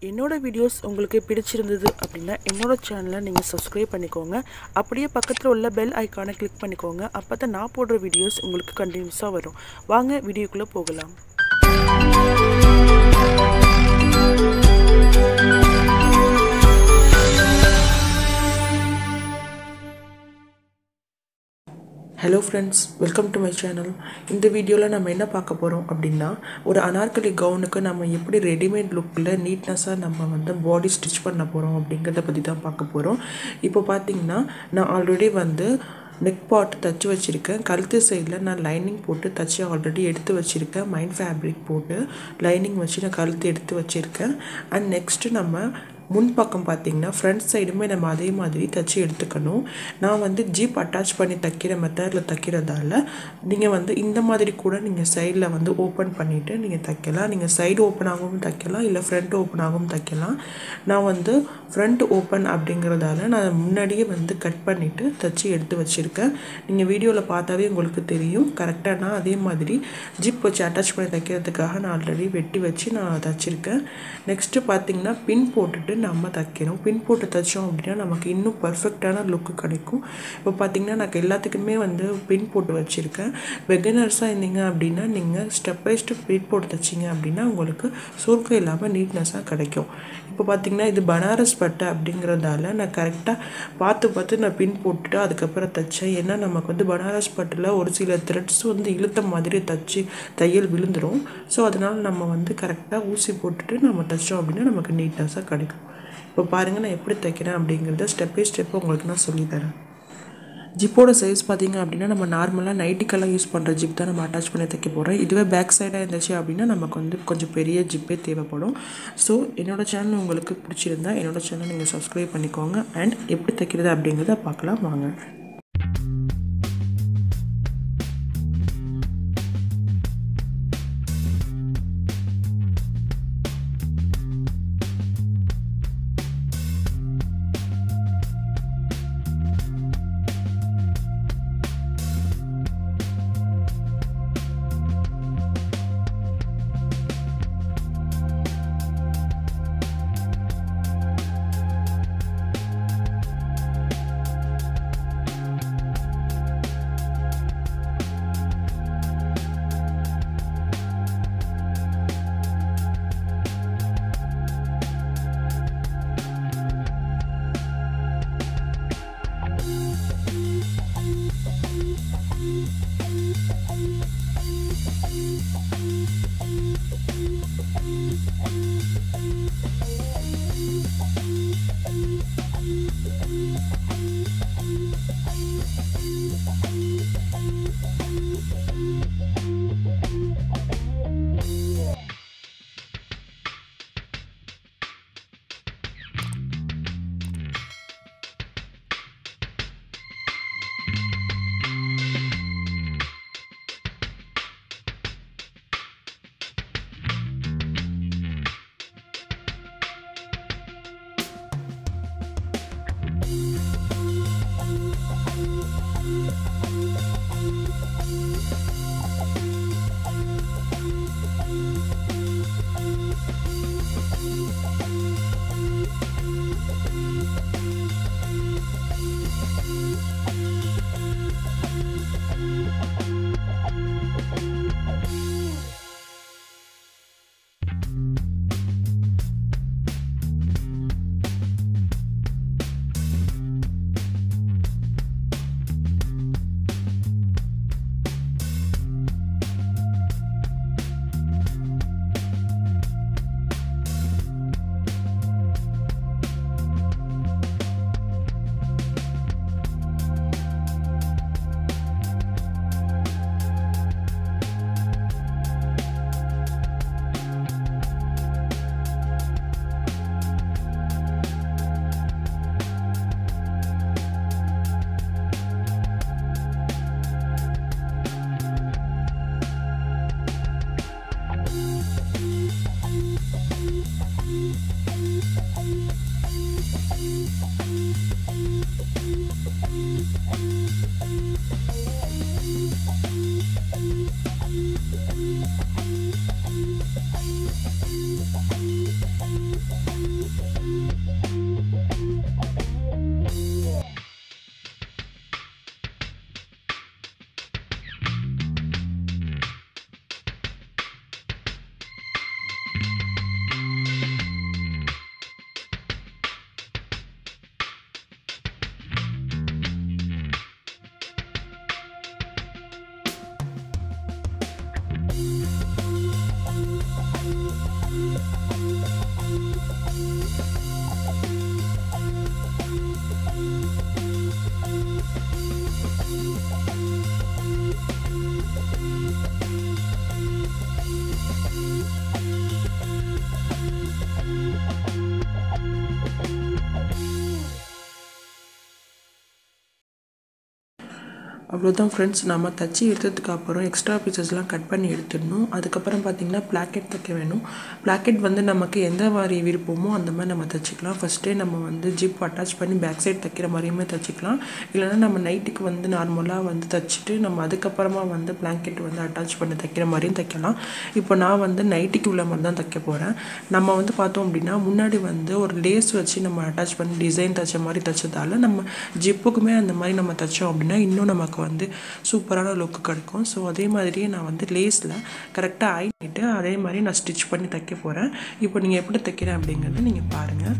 என்னோட வீடியோஸ் உங்களுக்கு பிடிச்சிருந்தது அப்படின்னா என்னோட சேனலை நீங்கள் சப்ஸ்கிரைப் பண்ணிக்கோங்க அப்படியே பக்கத்தில் உள்ள பெல் ஐக்கானை கிளிக் பண்ணிக்கோங்க அப்போ தான் நான் போடுற வீடியோஸ் உங்களுக்கு கண்டினியூஸாக வரும் வாங்க வீடியோக்குள்ளே போகலாம் hello friends welcome to my channel இந்த வீடியோவில் நம்ம என்ன பார்க்க போகிறோம் அப்படின்னா ஒரு அனார்கலி கவுனுக்கு நம்ம எப்படி ரெடிமேட் லுக்கில் நீட்னஸாக நம்ம வந்து பாடி ஸ்டிச் பண்ண போகிறோம் அப்படிங்கிறத பற்றி தான் பார்க்க போகிறோம் இப்போ பார்த்தீங்கன்னா நான் ஆல்ரெடி வந்து நெக் பாட் தச்சு வச்சுருக்கேன் கழுத்து சைடில் நான் லைனிங் போட்டு தச்சு ஆல்ரெடி எடுத்து வச்சுருக்கேன் மைண்ட் ஃபேப்ரிக் போட்டு லைனிங் வச்சு நான் கழுத்து எடுத்து வச்சுருக்கேன் அண்ட் நெக்ஸ்ட்டு நம்ம முன்பக்கம் பார்த்தீங்கன்னா ஃப்ரண்ட் சைடுமே நம்ம அதே மாதிரி தச்சு எடுத்துக்கணும் நான் வந்து ஜீப் அட்டாச் பண்ணி தைக்கிற மெத்தடில் தைக்கிறதால நீங்கள் வந்து இந்த மாதிரி கூட நீங்கள் சைடில் வந்து ஓப்பன் பண்ணிவிட்டு நீங்கள் தைக்கலாம் நீங்கள் சைடு ஓப்பனாகவும் தைக்கலாம் இல்லை ஃப்ரண்ட் ஓப்பனாகவும் தைக்கலாம் நான் வந்து ஃப்ரண்ட் ஓப்பன் அப்படிங்கிறதால நான் முன்னாடியே வந்து கட் பண்ணிவிட்டு தச்சு எடுத்து வச்சுருக்கேன் நீங்கள் வீடியோவில் பார்த்தாவே உங்களுக்கு தெரியும் கரெக்டாக நான் அதே மாதிரி ஜிப் வச்சு அட்டாச் பண்ணி தைக்கிறதுக்காக நான் ஆல்ரெடி வெட்டி வச்சு நான் தச்சிருக்கேன் நெக்ஸ்ட்டு பார்த்தீங்கன்னா பின் போட்டுட்டு நம்ம தைக்கிறோம் பின் போட்டு தைச்சோம் அப்படின்னா நமக்கு இன்னும் பர்ஃபெக்டான லுக்கு கிடைக்கும் இப்போ பார்த்தீங்கன்னா நான் எல்லாத்துக்குமே வந்து பின் போட்டு வச்சுருக்கேன் வெகனர்ஸாக இருந்தீங்க அப்படின்னா நீங்கள் ஸ்டெப் பை ஸ்டெப் பின் போட்டு தைச்சிங்க அப்படின்னா உங்களுக்கு சுருக்கம் இல்லாமல் நீட்னஸாக கிடைக்கும் இப்போ பார்த்தீங்கன்னா இது பனாரஸ் பட்டை அப்படிங்கிறதால நான் கரெக்டாக பார்த்து பார்த்து நான் பின் போட்டுட்டு அதுக்கப்புறம் தைச்சேன் ஏன்னா நமக்கு வந்து பனாரஸ் பட்டில் ஒரு சில த்ரெட்ஸ் வந்து இழுத்த மாதிரி தச்சு தையல் விழுந்துடும் ஸோ அதனால் நம்ம வந்து கரெக்டாக ஊசி போட்டுட்டு நம்ம தைச்சோம் அப்படின்னா நமக்கு நீட்னஸாக கிடைக்கும் இப்போ பாருங்கள் நான் எப்படி தைக்கிறேன் அப்படிங்கிறத ஸ்டெப் பை ஸ்டெப் உங்களுக்கு நான் சொல்லித்தரேன் ஜிப்போட சைஸ் பார்த்தீங்க அப்படின்னா நம்ம நார்மலாக நைட்டிக்கெல்லாம் யூஸ் பண்ணுற ஜிப் தான் நம்ம அட்டாச் பண்ணி தைக்க போகிறோம் இதுவே பேக் சைடாக இருந்துச்சு அப்படின்னா நமக்கு வந்து கொஞ்சம் பெரிய ஜிப்பே தேவைப்படும் ஸோ என்னோடய சேனல் உங்களுக்கு பிடிச்சிருந்தா என்னோடய சேனல் நீங்கள் சப்ஸ்கிரைப் பண்ணிக்கோங்க அண்ட் எப்படி தைக்கிறது அப்படிங்கிறத பார்க்கலாம் வாங்க அவ்வளோதான் ஃப்ரெண்ட்ஸ் நம்ம தச்சு எடுத்ததுக்கு அப்புறம் எக்ஸ்ட்ரா பீசஸ்லாம் கட் பண்ணி எடுத்துடணும் அதுக்கப்புறம் பார்த்திங்கன்னா பிளாக்கெட் தைக்க வேணும் பிளாக்கெட் வந்து நமக்கு எந்த மாதிரி விருப்பமோ அந்த மாதிரி நம்ம தைச்சிக்கலாம் ஃபஸ்ட்டே நம்ம வந்து ஜிப் அட்டாச் பண்ணி பேக் சைட் தைக்கிற மாதிரியுமே தைச்சிக்கலாம் இல்லைனா நம்ம நைட்டுக்கு வந்து நார்மலாக வந்து தைச்சிட்டு நம்ம அதுக்கப்புறமா வந்து பிளாங்கெட் வந்து அட்டாச் பண்ணி தைக்கிற மாதிரியும் தைக்கலாம் இப்போ நான் வந்து நைட்டுக்கு உள்ள மாதிரி தான் தைக்க போகிறேன் நம்ம வந்து பார்த்தோம் அப்படின்னா முன்னாடி வந்து ஒரு லேஸ் வச்சு நம்ம அட்டாச் பண்ணி டிசைன் தைச்ச மாதிரி தைச்சதால நம்ம ஜிப்புக்குமே அந்த மாதிரி நம்ம தைச்சோம் அப்படின்னா இன்னும் நமக்கு வந்து சூப்பரான லுக்கு கிடைக்கும் ஸோ அதே மாதிரியே நான் வந்து லேஸில் கரெக்டாக ஆயிட்டு அதே மாதிரி நான் ஸ்டிச் பண்ணி தைக்க போகிறேன் இப்போ நீங்கள் எப்படி தைக்கிறேன் அப்படிங்கிறத நீங்கள் பாருங்கள்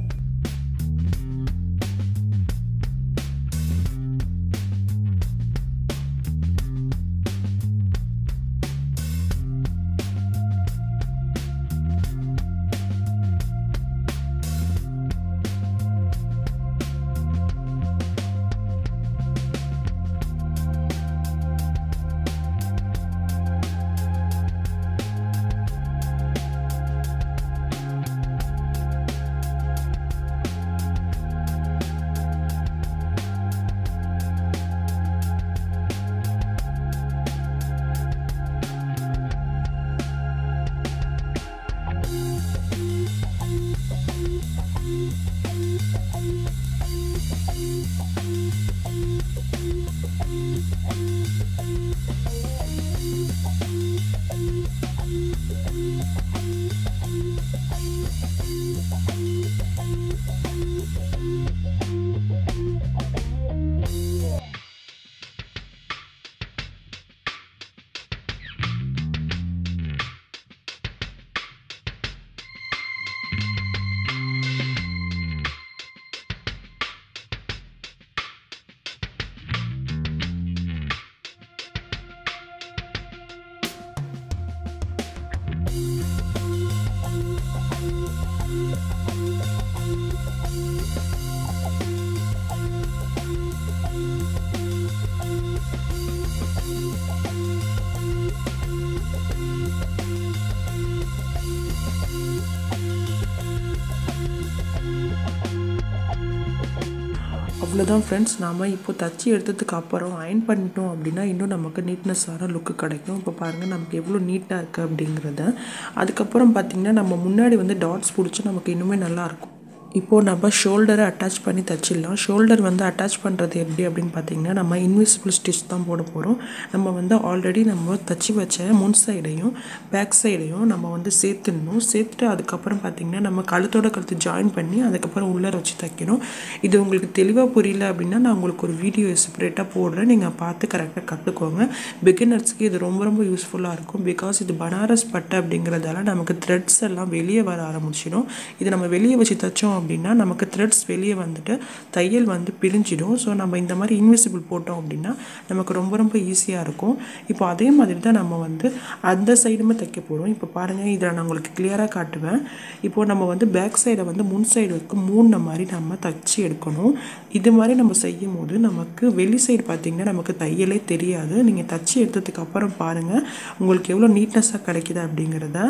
அவ்வளோதான் ஃப்ரெண்ட்ஸ் நாம் இப்போ தச்சு எடுத்ததுக்கு அப்புறம் அயன் பண்ணிட்டோம் அப்படின்னா இன்னும் நமக்கு நீட்னஸான லுக்கு கிடைக்கும் இப்போ பாருங்கள் நமக்கு எவ்வளோ நீட்டாக இருக்குது அப்படிங்கிறத அதுக்கப்புறம் பார்த்திங்கன்னா நம்ம முன்னாடி வந்து டாட்ஸ் பிடிச்சி நமக்கு இன்னுமே நல்லாயிருக்கும் இப்போது நம்ம ஷோல்டரை அட்டாச் பண்ணி தச்சிடலாம் ஷோல்டர் வந்து அட்டாச் பண்ணுறது எப்படி அப்படின்னு பார்த்தீங்கன்னா நம்ம இன்விசிபிள் ஸ்டிச் தான் போட போகிறோம் நம்ம வந்து ஆல்ரெடி நம்ம தச்சு வச்ச முன் சைடையும் பேக் சைடையும் நம்ம வந்து சேர்த்துடணும் சேர்த்துட்டு அதுக்கப்புறம் பார்த்திங்கன்னா நம்ம கழுத்தோட கழுத்து ஜாயின் பண்ணி அதுக்கப்புறம் உள்ளே வச்சு தைக்கணும் இது உங்களுக்கு தெளிவாக புரியல அப்படின்னா நான் உங்களுக்கு ஒரு வீடியோ செப்பரேட்டாக போடுறேன் நீங்கள் பார்த்து கரெக்டாக கற்றுக்கோங்க பிகினர்ஸ்க்கு இது ரொம்ப ரொம்ப யூஸ்ஃபுல்லாக இருக்கும் பிகாஸ் இது பனாரஸ் பட்டை அப்படிங்கிறதால நமக்கு த்ரெட்ஸ் எல்லாம் வெளியே வர ஆரம்பிச்சிடும் இது நம்ம வெளியே வச்சு தைச்சோம் அப்படின்னா நமக்கு த்ரெட்ஸ் வெளியே வந்துட்டு தையல் வந்து பிரிஞ்சிடும் ஸோ நம்ம இந்த மாதிரி இன்விசிபிள் போட்டோம் அப்படின்னா நமக்கு ரொம்ப ரொம்ப ஈஸியாக இருக்கும் இப்போ அதே மாதிரி தான் நம்ம வந்து அந்த சைடுமே தைக்க போகிறோம் இப்போ பாருங்கள் இதில் நான் உங்களுக்கு கிளியராக காட்டுவேன் இப்போது நம்ம வந்து பேக் சைடை வந்து முன் சைடு வரைக்கும் மூணு மாதிரி நம்ம தச்சு எடுக்கணும் இது மாதிரி நம்ம செய்யும் போது நமக்கு வெளி சைடு பார்த்திங்கன்னா நமக்கு தையலே தெரியாது நீங்கள் தச்சு எடுத்ததுக்கு அப்புறம் பாருங்கள் உங்களுக்கு எவ்வளோ நீட்னஸாக கிடைக்குது அப்படிங்கிறத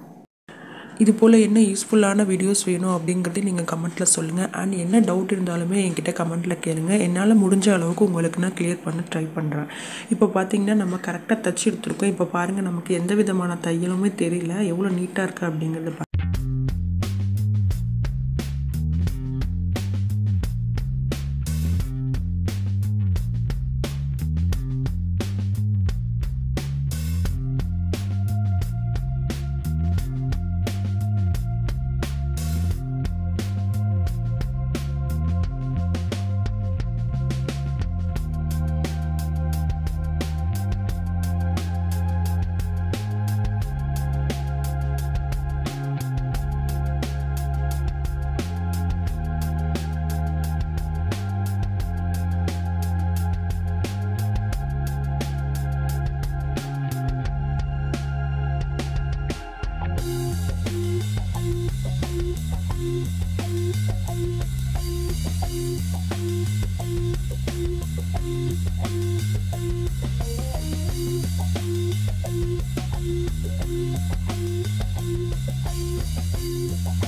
இது போல் என்ன யூஸ்ஃபுல்லான வீடியோஸ் வேணும் அப்படிங்கிறது நீங்கள் கமெண்ட்டில் சொல்லுங்கள் அண்ட் என்ன டவுட் இருந்தாலுமே என்கிட்ட கமெண்ட்டில் கேளுங்க என்னால் முடிஞ்ச அளவுக்கு உங்களுக்கு நான் கிளியர் பண்ண ட்ரை பண்ணுறேன் இப்போ பார்த்தீங்கன்னா நம்ம கரெக்டாக தச்சு எடுத்துருக்கோம் இப்போ பாருங்கள் நமக்கு எந்த விதமான தையலுமே தெரியல எவ்வளோ நீட்டாக இருக்குது அப்படிங்கிறது பா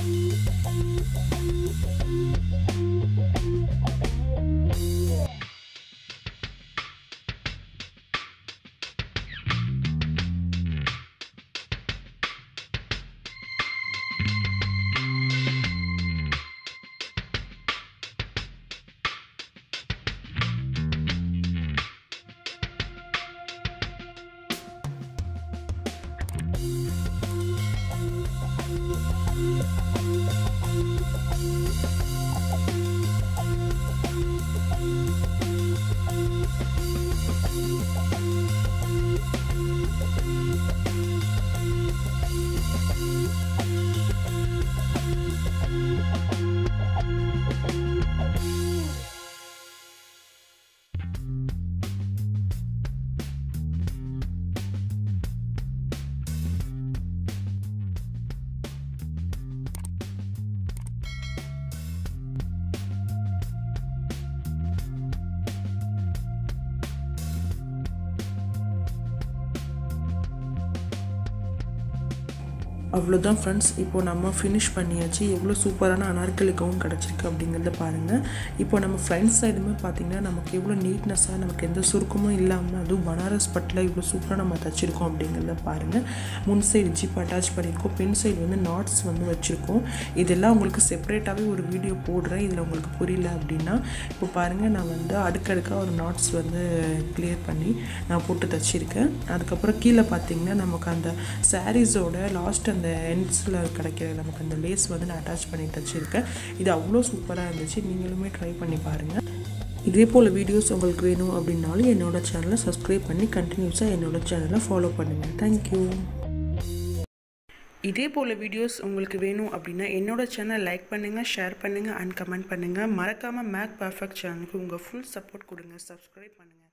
அவ்வளோதான் ஃப்ரெண்ட்ஸ் இப்போ நம்ம ஃபினிஷ் பண்ணியாச்சு எவ்வளோ சூப்பரான அனார்கலி கவுன் கிடச்சிருக்கு அப்படிங்கிறத பாருங்கள் இப்போ நம்ம ஃப்ரண்ட் சைடுமே பார்த்திங்கன்னா நமக்கு எவ்வளோ நீட்னஸாக நமக்கு எந்த சுருக்கமும் இல்லாமல் அதுவும் பனாரஸ் பட்டில் இவ்வளோ சூப்பராக நம்ம தச்சிருக்கோம் அப்படிங்கிறத பாருங்கள் முன் சைடு ஜிப் அட்டாச் பண்ணியிருக்கோம் பின் சைடு வந்து நாட்ஸ் வந்து வச்சுருக்கோம் இதெல்லாம் உங்களுக்கு செப்பரேட்டாகவே ஒரு வீடியோ போடுறேன் இதில் உங்களுக்கு புரியல அப்படின்னா இப்போ பாருங்கள் நான் வந்து அடுக்கடுக்காக ஒரு நாட்ஸ் வந்து கிளியர் பண்ணி நான் போட்டு தச்சிருக்கேன் அதுக்கப்புறம் கீழே பார்த்தீங்கன்னா நமக்கு அந்த சாரீஸோட லாஸ்ட் அந்த எண்ட்ஸில் கிடைக்கிற நமக்கு அந்த லேஸ் வந்து நான் அட்டாச் பண்ணி தச்சிருக்கேன் இது அவ்வளோ சூப்பராக இருந்துச்சு நீங்களுமே ட்ரை பண்ணி பாருங்கள் இதே போல் வீடியோஸ் உங்களுக்கு வேணும் அப்படின்னாலும் என்னோட சேனலை சப்ஸ்கிரைப் பண்ணி கண்டினியூஸாக என்னோட சேனலை ஃபாலோ பண்ணுங்கள் தேங்க்யூ இதே போல் வீடியோஸ் உங்களுக்கு வேணும் அப்படின்னா என்னோட சேனல் லைக் பண்ணுங்கள் ஷேர் பண்ணுங்கள் அண்ட் கமெண்ட் பண்ணுங்கள் மறக்காமல் மேக் பர்ஃபெக்ட் சேனலுக்கு உங்கள் ஃபுல் சப்போர்ட் கொடுங்க சப்ஸ்கிரைப் பண்ணுங்கள்